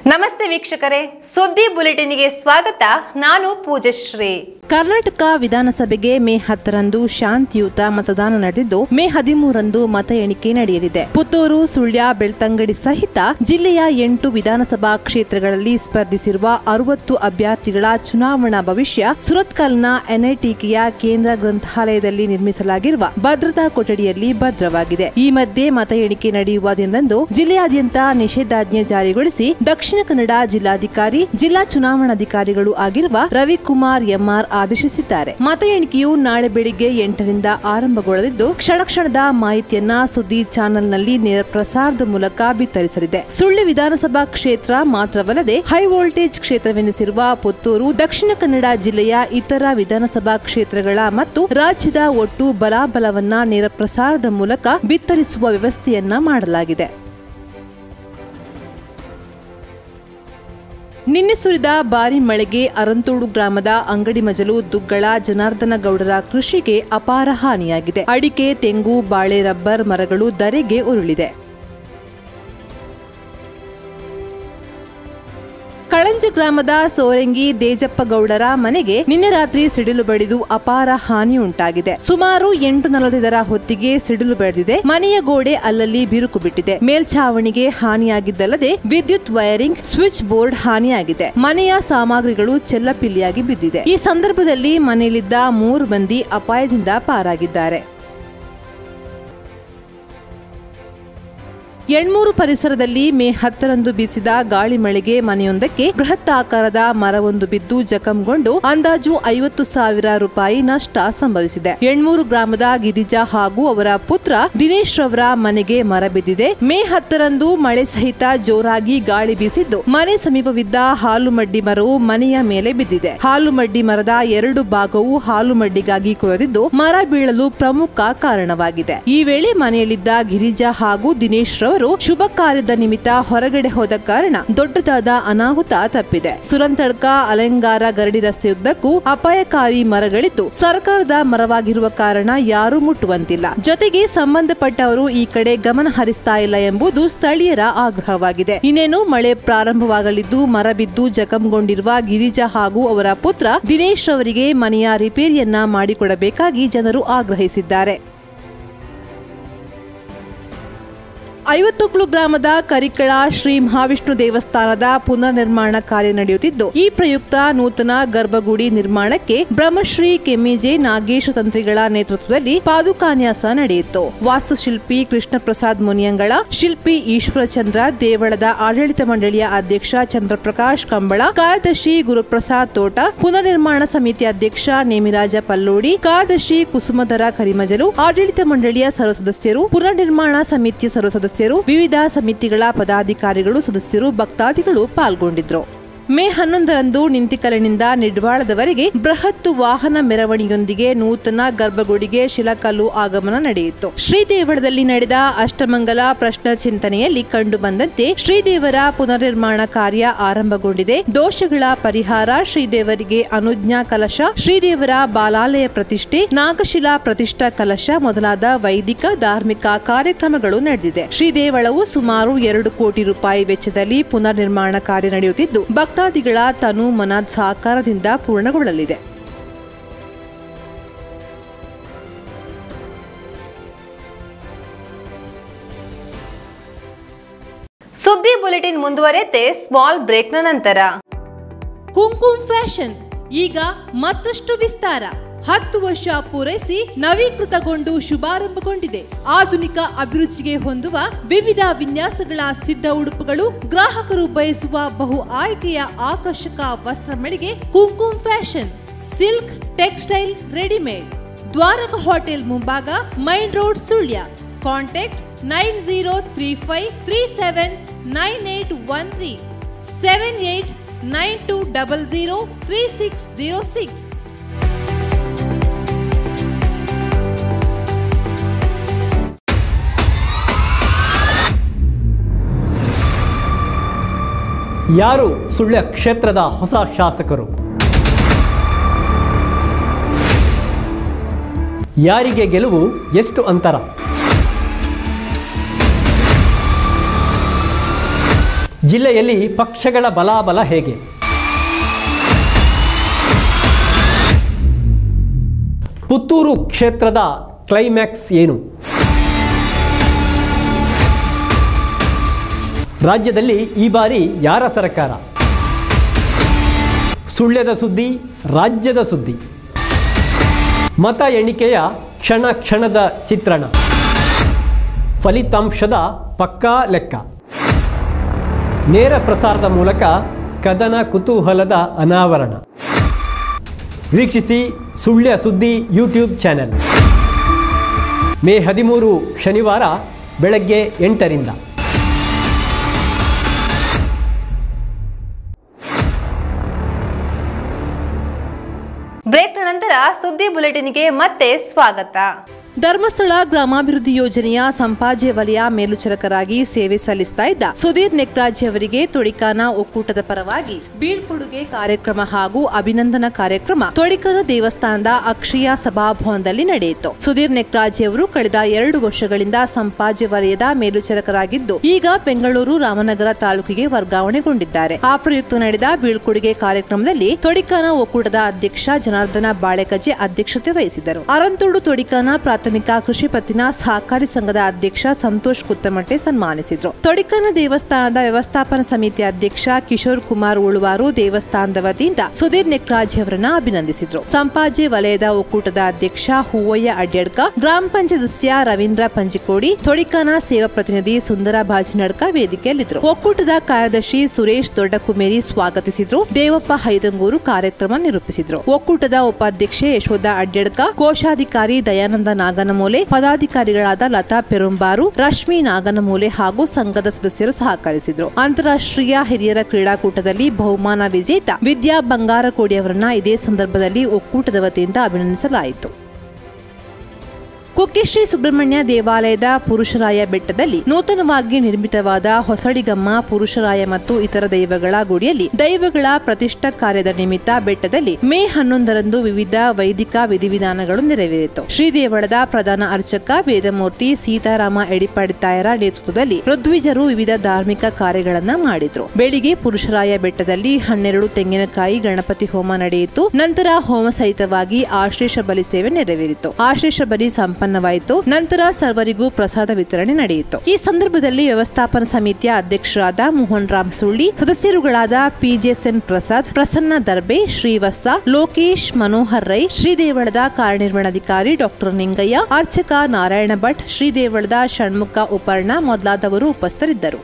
ನಮಸ್ತೆ ವೀಕ್ಷಕರೇ ಸುದ್ದಿ ಬುಲೆಟಿನ್ಗೆ ಸ್ವಾಗತ ನಾನು ಪೂಜಶ್ರೀ ಕರ್ನಾಟಕ ವಿಧಾನಸಭೆಗೆ ಮೇ ಹತ್ತರಂದು ಶಾಂತಿಯುತ ಮತದಾನ ನಡೆದಿದ್ದು ಮೇ ಹದಿಮೂರಂದು ಮತ ಎಣಿಕೆ ನಡೆಯಲಿದೆ ಪುತ್ತೂರು ಸುಳ್ಯ ಬೆಳ್ತಂಗಡಿ ಸಹಿತ ಜಿಲ್ಲೆಯ ಎಂಟು ವಿಧಾನಸಭಾ ಕ್ಷೇತ್ರಗಳಲ್ಲಿ ಸ್ಪರ್ಧಿಸಿರುವ ಅರವತ್ತು ಅಭ್ಯರ್ಥಿಗಳ ಚುನಾವಣಾ ಭವಿಷ್ಯ ಸುರತ್ಕಲ್ನ ಎನ್ಐಟಿಕೆಯ ಕೇಂದ್ರ ಗ್ರಂಥಾಲಯದಲ್ಲಿ ನಿರ್ಮಿಸಲಾಗಿರುವ ಭದ್ರತಾ ಕೊಠಡಿಯಲ್ಲಿ ಭದ್ರವಾಗಿದೆ ಈ ಮಧ್ಯೆ ಮತ ಎಣಿಕೆ ನಡೆಯುವ ದಿನದಂದು ಜಿಲ್ಲೆಯಾದ್ಯಂತ ನಿಷೇಧಾಜ್ಞೆ ಜಾರಿಗೊಳಿಸಿ ದಕ್ಷಿಣ ಕನ್ನಡ ಜಿಲ್ಲಾಧಿಕಾರಿ ಜಿಲ್ಲಾ ಚುನಾವಣಾಧಿಕಾರಿಗಳು ಆಗಿರುವ ರವಿಕುಮಾರ್ ಎಂಆರ್ ಆದೇಶಿಸಿದ್ದಾರೆ ಮತ ಎಣಿಕೆಯು ನಾಳೆ ಬೆಳಿಗ್ಗೆ ಎಂಟರಿಂದ ಆರಂಭಗೊಳ್ಳಲಿದ್ದು ಕ್ಷಣ ಕ್ಷಣದ ಮಾಹಿತಿಯನ್ನ ಸುದ್ದಿ ಚಾನೆಲ್ನಲ್ಲಿ ನೇರ ಪ್ರಸಾರದ ಮೂಲಕ ಬಿತ್ತರಿಸಲಿದೆ ಸುಳ್ಳು ವಿಧಾನಸಭಾ ಕ್ಷೇತ್ರ ಮಾತ್ರವಲ್ಲದೆ ಹೈ ವೋಲ್ಟೇಜ್ ಕ್ಷೇತ್ರವೆನಿಸಿರುವ ಪುತ್ತೂರು ದಕ್ಷಿಣ ಕನ್ನಡ ಜಿಲ್ಲೆಯ ಇತರ ವಿಧಾನಸಭಾ ಕ್ಷೇತ್ರಗಳ ಮತ್ತು ರಾಜ್ಯದ ಒಟ್ಟು ಬಲಾಬಲವನ್ನ ನೇರ ಪ್ರಸಾರದ ಮೂಲಕ ಬಿತ್ತರಿಸುವ ವ್ಯವಸ್ಥೆಯನ್ನ ಮಾಡಲಾಗಿದೆ ನಿನ್ನೆ ಸುರಿದ ಭಾರಿ ಮಳೆಗೆ ಅರಂತೋಡು ಗ್ರಾಮದ ಅಂಗಡಿ ಮಜಲು ದುಗ್ಗಳ ಜನಾರ್ದನ ಗೌಡರ ಕೃಷಿಗೆ ಅಪಾರ ಹಾನಿಯಾಗಿದೆ ಅಡಿಕೆ ತೆಂಗು ಬಾಳೆ ರಬ್ಬರ್ ಮರಗಳು ಧರೆಗೆ ಉರುಳಿದೆ ಕಳಂಜ ಗ್ರಾಮದ ಸೋರಂಗಿ ದೇಜಪ್ಪ ಗೌಡರ ಮನೆಗೆ ನಿನ್ನೆ ರಾತ್ರಿ ಸಿಡಿಲು ಬಡಿದು ಅಪಾರ ಹಾನಿ ಉಂಟಾಗಿದೆ ಸುಮಾರು ಎಂಟು ನಲವತ್ತೈದರ ಹೊತ್ತಿಗೆ ಸಿಡಿಲು ಬಡಿದಿದೆ ಮನೆಯ ಗೋಡೆ ಅಲ್ಲಲ್ಲಿ ಬಿರುಕು ಬಿಟ್ಟಿದೆ ಮೇಲ್ಛಾವಣಿಗೆ ಹಾನಿಯಾಗಿದ್ದಲ್ಲದೆ ವಿದ್ಯುತ್ ವೈರಿಂಗ್ ಸ್ವಿಚ್ ಬೋರ್ಡ್ ಹಾನಿಯಾಗಿದೆ ಮನೆಯ ಸಾಮಗ್ರಿಗಳು ಚೆಲ್ಲಪಿಲ್ಲಿಯಾಗಿ ಬಿದ್ದಿದೆ ಈ ಸಂದರ್ಭದಲ್ಲಿ ಮನೆಯಲ್ಲಿದ್ದ ಮೂರು ಮಂದಿ ಅಪಾಯದಿಂದ ಪಾರಾಗಿದ್ದಾರೆ ಎಣ್ಮೂರು ಪರಿಸರದಲ್ಲಿ ಮೇ ಹತ್ತರಂದು ಬೀಸಿದ ಗಾಳಿ ಮಳೆಗೆ ಮನೆಯೊಂದಕ್ಕೆ ಬೃಹತ್ ಆಕಾರದ ಮರವೊಂದು ಬಿದ್ದು ಜಖಂಗೊಂಡು ಅಂದಾಜು ಐವತ್ತು ಸಾವಿರ ರೂಪಾಯಿ ನಷ್ಟ ಸಂಭವಿಸಿದೆ ಎಣ್ಮೂರು ಗ್ರಾಮದ ಗಿರಿಜಾ ಹಾಗೂ ಅವರ ಪುತ್ರ ದಿನೇಶ್ ರವರ ಮನೆಗೆ ಮರ ಬಿದ್ದಿದೆ ಮೇ ಹತ್ತರಂದು ಮಳೆ ಸಹಿತ ಜೋರಾಗಿ ಗಾಳಿ ಬೀಸಿದ್ದು ಮನೆ ಸಮೀಪವಿದ್ದ ಹಾಲು ಮಡ್ಡಿ ಮರವು ಮನೆಯ ಮೇಲೆ ಬಿದ್ದಿದೆ ಹಾಲು ಮಡ್ಡಿ ಮರದ ಎರಡು ಭಾಗವು ಹಾಲು ಮಡ್ಡಿಗಾಗಿ ಕೊರೆದಿದ್ದು ಮರ ಬೀಳಲು ಪ್ರಮುಖ ಕಾರಣವಾಗಿದೆ ಈ ವೇಳೆ ಮನೆಯಲ್ಲಿದ್ದ ಗಿರಿಜಾ ಹಾಗೂ ದಿನೇಶ್ ರವರು ಶುಭ ಕಾರ್ಯದ ನಿಮಿತ್ತ ಹೊರಗಡೆ ಹೋದ ಕಾರಣ ದೊಡ್ಡದಾದ ಅನಾಹುತ ತಪ್ಪಿದೆ ಸುರಂತಡ್ಕ ಅಲಂಗಾರ ಗರಡಿ ರಸ್ತೆಯುದ್ದಕ್ಕೂ ಅಪಾಯಕಾರಿ ಮರಗಳಿದ್ದು ಸರ್ಕಾರದ ಮರವಾಗಿರುವ ಕಾರಣ ಯಾರೂ ಮುಟ್ಟುವಂತಿಲ್ಲ ಜೊತೆಗೆ ಸಂಬಂಧಪಟ್ಟವರು ಈ ಕಡೆ ಗಮನ ಹರಿಸ್ತಾ ಇಲ್ಲ ಎಂಬುದು ಸ್ಥಳೀಯರ ಆಗ್ರಹವಾಗಿದೆ ಇನ್ನೇನು ಮಳೆ ಪ್ರಾರಂಭವಾಗಲಿದ್ದು ಮರ ಬಿದ್ದು ಜಖಂಗೊಂಡಿರುವ ಗಿರಿಜಾ ಹಾಗೂ ಅವರ ಪುತ್ರ ದಿನೇಶ್ ಅವರಿಗೆ ಮನೆಯ ರಿಪೇರಿಯನ್ನ ಮಾಡಿಕೊಡಬೇಕಾಗಿ ಜನರು ಆಗ್ರಹಿಸಿದ್ದಾರೆ ಐವತ್ತೊಕ್ಲು ಗ್ರಾಮದ ಕರಿಕಳ ಶ್ರೀ ಮಹಾವಿಷ್ಣು ದೇವಸ್ಥಾನದ ಪುನರ್ ನಿರ್ಮಾಣ ಕಾರ್ಯ ನಡೆಯುತ್ತಿದ್ದು ಈ ಪ್ರಯುಕ್ತ ನೂತನ ಗರ್ಭಗುಡಿ ನಿರ್ಮಾಣಕ್ಕೆ ಬ್ರಹ್ಮಶ್ರೀ ಕೆಮ್ಮಿಜೆ ನಾಗೇಶ ತಂತ್ರಿಗಳ ನೇತೃತ್ವದಲ್ಲಿ ಪಾದುಕಾನ್ಯಾಸ ನಡೆಯಿತು ವಾಸ್ತುಶಿಲ್ಪಿ ಕೃಷ್ಣ ಪ್ರಸಾದ್ ಮುನಿಯಂಗಳ ಶಿಲ್ಪಿ ಈಶ್ವರಚಂದ್ರ ದೇವಳದ ಆಡಳಿತ ಮಂಡಳಿಯ ಅಧ್ಯಕ್ಷ ಚಂದ್ರಪ್ರಕಾಶ್ ಕಂಬಳ ಕಾರ್ಯದರ್ಶಿ ಗುರುಪ್ರಸಾದ್ ತೋಟ ಪುನರ್ ನಿರ್ಮಾಣ ಸಮಿತಿ ಅಧ್ಯಕ್ಷ ನೇಮಿರಾಜ ಪಲ್ಲೋಡಿ ಕಾರ್ಯದರ್ಶಿ ಕುಸುಮಧರ ಕರಿಮಜಲು ಆಡಳಿತ ಮಂಡಳಿಯ ಸರ್ವ ಸದಸ್ಯರು ಪುನರ್ ನಿರ್ಮಾಣ ಸಮಿತಿಯ ಸರ್ವ ಸದಸ್ಯರು ವಿವಿಧ ಸಮಿತಿಗಳ ಪದಾಧಿಕಾರಿಗಳು ಸದಸ್ಯರು ಭಕ್ತಾದಿಗಳು ಪಾಲ್ಗೊಂಡಿದ್ರು ಮೇ ಹನ್ನೊಂದರಂದು ನಿಂತಿಕಲಿನಿಂದ ನಿಡ್ವಾಳದವರೆಗೆ ಬೃಹತ್ ವಾಹನ ಮೆರವಣಿಗೆಯೊಂದಿಗೆ ನೂತನ ಗರ್ಭಗುಡಿಗೆ ಶಿಲಾಕಲ್ಲು ಆಗಮನ ನಡೆಯಿತು ಶ್ರೀದೇವಳದಲ್ಲಿ ನಡೆದ ಅಷ್ಟಮಂಗಲ ಪ್ರಶ್ನ ಚಿಂತನೆಯಲ್ಲಿ ಕಂಡುಬಂದಂತೆ ಶ್ರೀದೇವರ ಪುನರ್ನಿರ್ಮಾಣ ಕಾರ್ಯ ಆರಂಭಗೊಂಡಿದೆ ದೋಷಗಳ ಪರಿಹಾರ ಶ್ರೀದೇವರಿಗೆ ಅನುಜ್ಞಾ ಕಲಶ ಶ್ರೀದೇವರ ಬಾಲಾಲಯ ಪ್ರತಿಷ್ಠೆ ನಾಗಶಿಲಾ ಪ್ರತಿಷ್ಠಾ ಕಲಶ ಮೊದಲಾದ ವೈದಿಕ ಧಾರ್ಮಿಕ ಕಾರ್ಯಕ್ರಮಗಳು ನಡೆದಿದೆ ಶ್ರೀದೇವಳವು ಸುಮಾರು ಎರಡು ಕೋಟಿ ರೂಪಾಯಿ ವೆಚ್ಚದಲ್ಲಿ ಪುನರ್ ನಿರ್ಮಾಣ ಕಾರ್ಯ ನಡೆಯುತ್ತಿದ್ದು ಭಕ್ತಾದಿಗಳ ತನು ಮನ ಸಹಕಾರದಿಂದ ಪೂರ್ಣಗೊಳ್ಳಲಿದೆ ಸುದ್ದಿ ಬುಲೆಟಿನ್ ಮುಂದುವರೆತೆ ಸ್ಮಾಲ್ ಬ್ರೇಕ್ನ ನಂತರ ಕುಂಕುಮ್ ಫ್ಯಾಷನ್ ಈಗ ಮತ್ತಷ್ಟು ವಿಸ್ತಾರ ಹತ್ತು ವರ್ಷ ಪೂರೈಸಿ ನವೀಕೃತಗೊಂಡು ಶುಭಾರಂಭಗೊಂಡಿದೆ ಆಧುನಿಕ ಅಭಿರುಚಿಗೆ ಹೊಂದುವ ವಿವಿಧ ವಿನ್ಯಾಸಗಳ ಸಿದ್ಧ ಉಡುಪುಗಳು ಗ್ರಾಹಕರು ಬಯಸುವ ಬಹು ಆಯ್ಕೆಯ ಆಕರ್ಷಕ ವಸ್ತ್ರ ಮಳಿಗೆ Kumkum fashion silk textile readymade Dwaraka hotel ಮುಂಭಾಗ main road Sullia contact nine zero three five three seven nine eight one three seven eight nine two double zero three six zero six ಯಾರು ಸುಳ್ಯ ಕ್ಷೇತ್ರದ ಹೊಸ ಶಾಸಕರು ಯಾರಿಗೆ ಗೆಲುವು ಎಷ್ಟು ಅಂತರ ಜಿಲ್ಲೆಯಲ್ಲಿ ಪಕ್ಷಗಳ ಬಲಾಬಲ ಹೇಗೆ ಪುತ್ತೂರು ಕ್ಷೇತ್ರದ ಕ್ಲೈಮ್ಯಾಕ್ಸ್ ಏನು ರಾಜ್ಯದಲ್ಲಿ ಈ ಬಾರಿ ಯಾರ ಸರ್ಕಾರ ಸುಳ್ಯದ ಸುದ್ದಿ ರಾಜ್ಯದ ಸುದ್ದಿ ಮತ ಎಣಿಕೆಯ ಕ್ಷಣ ಕ್ಷಣದ ಚಿತ್ರಣ ಫಲಿತಾಂಶದ ಪಕ್ಕಾ ಲೆಕ್ಕ ನೇರ ಪ್ರಸಾರದ ಮೂಲಕ ಕದನ ಕುತೂಹಲದ ಅನಾವರಣ ವೀಕ್ಷಿಸಿ ಸುಳ್ಯ ಸುದ್ದಿ ಯೂಟ್ಯೂಬ್ ಚಾನೆಲ್ ಮೇ ಹದಿಮೂರು ಶನಿವಾರ ಬೆಳಗ್ಗೆ ಎಂಟರಿಂದ ಬ್ರೇಕ್ನ ನಂತರ ಸುದ್ದಿ ಬುಲೆಟಿನ್ಗೆ ಮತ್ತೆ ಸ್ವಾಗತ ಧರ್ಮಸ್ಥಳ ಗ್ರಾಮಾಭಿವೃದ್ಧಿ ಯೋಜನೆಯ ಸಂಪಾಜೆ ವಲಯ ಮೇಲ್ವಿಚಾರಕರಾಗಿ ಸೇವೆ ಸಲ್ಲಿಸ್ತಾ ಇದ್ದ ಸುಧೀರ್ ನೆಕ್ರಾಜಿ ಅವರಿಗೆ ತೊಡಿಕಾನ ಒಕ್ಕೂಟದ ಪರವಾಗಿ ಬೀಳ್ಕೊಡುಗೆ ಕಾರ್ಯಕ್ರಮ ಹಾಗೂ ಅಭಿನಂದನಾ ಕಾರ್ಯಕ್ರಮ ತೊಡಿಕಾನ ದೇವಸ್ಥಾನದ ಅಕ್ಷಯ ಸಭಾಭವನದಲ್ಲಿ ನಡೆಯಿತು ಸುಧೀರ್ ನೆಕ್ರಾಜಿ ಅವರು ಕಳೆದ ಎರಡು ವರ್ಷಗಳಿಂದ ಸಂಪಾಜೆ ವಲಯದ ಮೇಲ್ವಿಚಾರಕರಾಗಿದ್ದು ಈಗ ಬೆಂಗಳೂರು ರಾಮನಗರ ತಾಲೂಕಿಗೆ ವರ್ಗಾವಣೆಗೊಂಡಿದ್ದಾರೆ ಆ ಪ್ರಯುಕ್ತ ನಡೆದ ಬೀಳ್ಕೊಡುಗೆ ಕಾರ್ಯಕ್ರಮದಲ್ಲಿ ತೊಡಿಕಾನ ಒಕ್ಕೂಟದ ಅಧ್ಯಕ್ಷ ಜನಾರ್ದನ ಬಾಳೆಕಜೆ ಅಧ್ಯಕ್ಷತೆ ವಹಿಸಿದರು ಅರಂತೋಡು ತೊಡಿಕಾನ ಪ್ರಾಥಮಿಕ ಕೃಷಿ ಪತ್ತಿನ ಸಹಕಾರಿ ಸಂಘದ ಅಧ್ಯಕ್ಷ ಸಂತೋಷ್ ಕುತ್ತಮಟ್ಟೆ ಸನ್ಮಾನಿಸಿದ್ರು ತೊಡಿಕಾನ ದೇವಸ್ಥಾನದ ವ್ಯವಸ್ಥಾಪನಾ ಸಮಿತಿ ಅಧ್ಯಕ್ಷ ಕಿಶೋರ್ ಕುಮಾರ್ ಉಳುವಾರು ದೇವಸ್ಥಾನದ ವತಿಯಿಂದ ಸುಧೀರ್ ನೆಕ್ರಾಜಿ ಅವರನ್ನ ಅಭಿನಂದಿಸಿದ್ರು ಸಂಪಾಜೆ ವಲಯದ ಒಕ್ಕೂಟದ ಅಧ್ಯಕ್ಷ ಹೂವಯ್ಯ ಅಡ್ಯಡ್ಕ ಗ್ರಾಮ ಪಂಚಾಯತ್ ಸದಸ್ಯ ರವೀಂದ್ರ ಪಂಜಿಕೋಡಿ ತೊಡಿಕಾನ ಸೇವಾ ಪ್ರತಿನಿಧಿ ಸುಂದರ ಬಾಜಿನಡ್ಕ ವೇದಿಕೆಯಲ್ಲಿದ್ದರು ಒಕ್ಕೂಟದ ಕಾರ್ಯದರ್ಶಿ ಸುರೇಶ್ ದೊಡ್ಡಕುಮೇರಿ ಸ್ವಾಗತಿಸಿದ್ರು ದೇವಪ್ಪ ಹೈದಂಗೂರು ಕಾರ್ಯಕ್ರಮ ನಿರೂಪಿಸಿದ್ರು ಒಕ್ಕೂಟದ ಉಪಾಧ್ಯಕ್ಷೆ ಯಶೋಧ ಅಡ್ಯಡ್ಕ ಕೋಶಾಧಿಕಾರಿ ದಯಾನಂದ ನಾಗನಮೂಲೆ ಪದಾಧಿಕಾರಿಗಳಾದ ಲತಾ ಪೆರುಂಬಾರು ರಶ್ಮಿ ನಾಗನಮೂಲೆ ಹಾಗೂ ಸಂಘದ ಸದಸ್ಯರು ಸಹಕರಿಸಿದ್ರು ಅಂತಾರಾಷ್ಟ್ರೀಯ ಹಿರಿಯರ ಕ್ರೀಡಾಕೂಟದಲ್ಲಿ ಬಹುಮಾನ ವಿಜೇತ ವಿದ್ಯಾ ಬಂಗಾರಕೋಡಿ ಅವರನ್ನ ಇದೇ ಸಂದರ್ಭದಲ್ಲಿ ಒಕ್ಕೂಟದ ವತಿಯಿಂದ ಅಭಿನಂದಿಸಲಾಯಿತು ಕುಕ್ಕೆಶ್ರೀ ಸುಬ್ರಹ್ಮಣ್ಯ ದೇವಾಲಯದ ಪುರುಷರಾಯ ಬೆಟ್ಟದಲ್ಲಿ ನೂತನವಾಗಿ ನಿರ್ಮಿತವಾದ ಹೊಸಡಿಗಮ್ಮ ಪುರುಷರಾಯ ಮತ್ತು ಇತರ ದೈವಗಳ ಗುಡಿಯಲ್ಲಿ ದೈವಗಳ ಪ್ರತಿಷ್ಠಾ ಕಾರ್ಯದ ನಿಮಿತ್ತ ಬೆಟ್ಟದಲ್ಲಿ ಮೇ ಹನ್ನೊಂದರಂದು ವಿವಿಧ ವೈದಿಕ ವಿಧಿವಿಧಾನಗಳು ನೆರವೇರಿತು ಶ್ರೀದೇವಳದ ಪ್ರಧಾನ ಅರ್ಚಕ ವೇದಮೂರ್ತಿ ಸೀತಾರಾಮ ಎಡಿಪಾಡಿತಾಯರ ನೇತೃತ್ವದಲ್ಲಿ ಋದ್ವಿಜರು ವಿವಿಧ ಧಾರ್ಮಿಕ ಕಾರ್ಯಗಳನ್ನ ಮಾಡಿದ್ರು ಬೆಳಿಗ್ಗೆ ಪುರುಷರಾಯ ಬೆಟ್ಟದಲ್ಲಿ ಹನ್ನೆರಡು ತೆಂಗಿನಕಾಯಿ ಗಣಪತಿ ಹೋಮ ನಡೆಯಿತು ನಂತರ ಹೋಮ ಸಹಿತವಾಗಿ ಆಶ್ಲೇಷ ಬಲಿ ಸೇವೆ ನೆರವೇರಿತು ಆಶ್ಲೇಷ ಬಲಿ ಸಂಪನ್ನವಾಯಿತು ನಂತರ ಸರ್ವರಿಗೂ ಪ್ರಸಾದ ವಿತರಣೆ ನಡೆಯಿತು ಈ ಸಂದರ್ಭದಲ್ಲಿ ವ್ಯವಸ್ಥಾಪನಾ ಸಮಿತಿಯ ಅಧ್ಯಕ್ಷರಾದ ಮೋಹನ್ ರಾಮ್ ಸುಳ್ಳಿ ಸದಸ್ಯರುಗಳಾದ ಪಿಜೆಎಸ್ಎನ್ ಪ್ರಸಾದ್ ಪ್ರಸನ್ನ ದರ್ಬೆ ಶ್ರೀವತ್ಸ ಲೋಕೇಶ್ ಮನೋಹರ್ ರೈ ಶ್ರೀದೇವಳದ ಕಾರ್ಯನಿರ್ವಹಣಾಧಿಕಾರಿ ಡಾಕ್ಟರ್ ನಿಂಗಯ್ಯ ಅರ್ಚಕ ನಾರಾಯಣ ಭಟ್ ಶ್ರೀದೇವಳದ ಷಣ್ಮುಖ ಉಪರ್ಣ ಮೊದಲಾದವರು ಉಪಸ್ಥಿತರಿದ್ದರು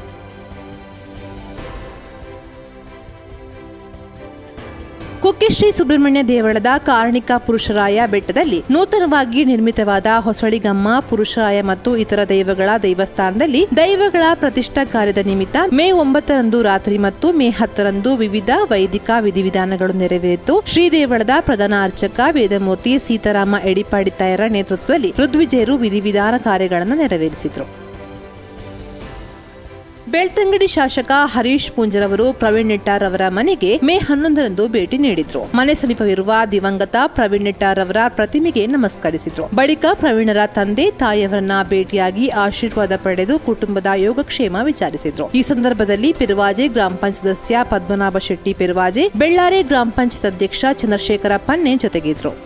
ಕುಕ್ಕೆಶ್ರೀ ಸುಬ್ರಹ್ಮಣ್ಯ ದೇವಳದ ಕಾರಣಿಕ ಪುರುಷರಾಯ ಬೆಟ್ಟದಲ್ಲಿ ನೂತನವಾಗಿ ನಿರ್ಮಿತವಾದ ಹೊಸಳಿಗಮ್ಮ ಪುರುಷರಾಯ ಮತ್ತು ಇತರ ದೈವಗಳ ದೇವಸ್ಥಾನದಲ್ಲಿ ದೈವಗಳ ಪ್ರತಿಷ್ಠಾ ಕಾರ್ಯದ ನಿಮಿತ್ತ ಮೇ ಒಂಬತ್ತರಂದು ರಾತ್ರಿ ಮತ್ತು ಮೇ ಹತ್ತರಂದು ವಿವಿಧ ವೈದಿಕ ವಿಧಿವಿಧಾನಗಳು ನೆರವೇರಿತು ಶ್ರೀದೇವಳದ ಪ್ರಧಾನ ಅರ್ಚಕ ವೇದಮೂರ್ತಿ ಸೀತಾರಾಮ ಎಡಿಪಾಡಿತಾಯರ ನೇತೃತ್ವದಲ್ಲಿ ಋದ್ವಿಜಯರು ವಿಧಿವಿಧಾನ ಕಾರ್ಯಗಳನ್ನು ನೆರವೇರಿಸಿದರು ಬೆಳ್ತಂಗಡಿ ಶಾಸಕ ಹರೀಶ್ ಪೂಂಜರವರು ಪ್ರವೀಣ್ ನೆಟ್ಟಾರ್ ಅವರ ಮನೆಗೆ ಮೇ ಹನ್ನೊಂದರಂದು ಭೇಟಿ ನೀಡಿದ್ರು ಮನೆ ಸಮೀಪವಿರುವ ದಿವಂಗತ ಪ್ರವೀಣ್ ನೆಟ್ಟಾರ್ ಅವರ ಪ್ರತಿಮೆಗೆ ನಮಸ್ಕರಿಸಿದ್ರು ಬಳಿಕ ಪ್ರವೀಣರ ತಂದೆ ತಾಯಿಯವರನ್ನ ಭೇಟಿಯಾಗಿ ಆಶೀರ್ವಾದ ಪಡೆದು ಕುಟುಂಬದ ಯೋಗಕ್ಷೇಮ ವಿಚಾರಿಸಿದ್ರು ಈ ಸಂದರ್ಭದಲ್ಲಿ ಪೆರುವಾಜೆ ಗ್ರಾಮ ಪಂಚಾಯತ್ ಸದಸ್ಯ ಪದ್ಮನಾಭ ಶೆಟ್ಟಿ ಪೆರುವಾಜೆ ಬೆಳ್ಳಾರೆ ಗ್ರಾಮ ಪಂಚಾಯತ್ ಅಧ್ಯಕ್ಷ ಚಂದ್ರಶೇಖರ ಪನ್ನೆ ಜೊತೆಗಿದ್ರು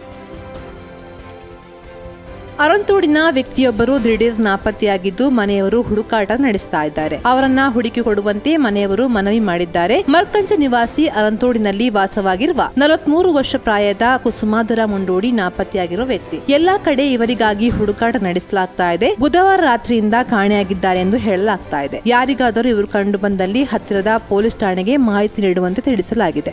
ಅರಂತೋಡಿನ ವ್ಯಕ್ತಿಯೊಬ್ಬರು ದಿಢೀರ್ ನಾಪತ್ತೆಯಾಗಿದ್ದು ಮನೆಯವರು ಹುಡುಕಾಟ ನಡೆಸ್ತಾ ಇದ್ದಾರೆ ಅವರನ್ನ ಹುಡುಕಿ ಕೊಡುವಂತೆ ಮನೆಯವರು ಮನವಿ ಮಾಡಿದ್ದಾರೆ ಮರ್ಕಂಚ ನಿವಾಸಿ ಅರಂತೋಡಿನಲ್ಲಿ ವಾಸವಾಗಿರುವ ನಲವತ್ಮೂರು ವರ್ಷ ಪ್ರಾಯದ ಕುಸುಮಾಧರ ಮುಂಡೋಡಿ ನಾಪತ್ತೆಯಾಗಿರುವ ವ್ಯಕ್ತಿ ಎಲ್ಲಾ ಕಡೆ ಇವರಿಗಾಗಿ ಹುಡುಕಾಟ ನಡೆಸಲಾಗ್ತಾ ಇದೆ ಬುಧವಾರ ರಾತ್ರಿಯಿಂದ ಕಾಣೆಯಾಗಿದ್ದಾರೆ ಎಂದು ಹೇಳಲಾಗ್ತಾ ಇದೆ ಯಾರಿಗಾದರೂ ಇವರು ಕಂಡು ಬಂದಲ್ಲಿ ಹತ್ತಿರದ ಪೊಲೀಸ್ ಠಾಣೆಗೆ ಮಾಹಿತಿ ನೀಡುವಂತೆ ತಿಳಿಸಲಾಗಿದೆ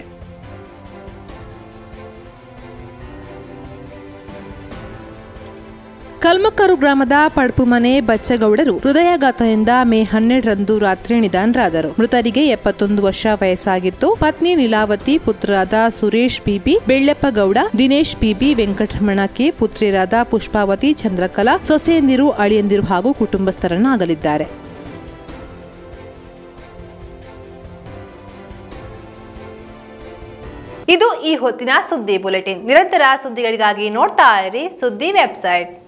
ಕಲ್ಮಕ್ಕರು ಗ್ರಾಮದ ಪಡ್ಪು ಮನೆ ಬಚ್ಚಗೌಡರು ಹೃದಯಾಘಾತದಿಂದ ಮೇ ಹನ್ನೆರಡರಂದು ರಾತ್ರಿ ನಿಧನರಾದರು ಮೃತರಿಗೆ ಎಪ್ಪತ್ತೊಂದು ವರ್ಷ ವಯಸ್ಸಾಗಿತ್ತು ಪತ್ನಿ ಲೀಲಾವತಿ ಪುತ್ರರಾದ Suresh BB Belleppa Gowda Dinesh BB Venkataramana K ಪುತ್ರಿಯರಾದ ಪುಷ್ಪಾವತಿ ಚಂದ್ರಕಲಾ ಸೊಸೆಯಂದಿರು ಅಳಿಯಂದಿರು ಹಾಗೂ ಕುಟುಂಬಸ್ಥರನ್ನು ಆಗಲಿದ್ದಾರೆ ಇದು ಈ ಹೊತ್ತಿನ ಸುದ್ದಿ ಬುಲೆಟಿನ್ ನಿರಂತರ ಸುದ್ದಿಗಳಿಗಾಗಿ ನೋಡ್ತಾ ಇರಿ ಸುದ್ದಿ ವೆಬ್ಸೈಟ್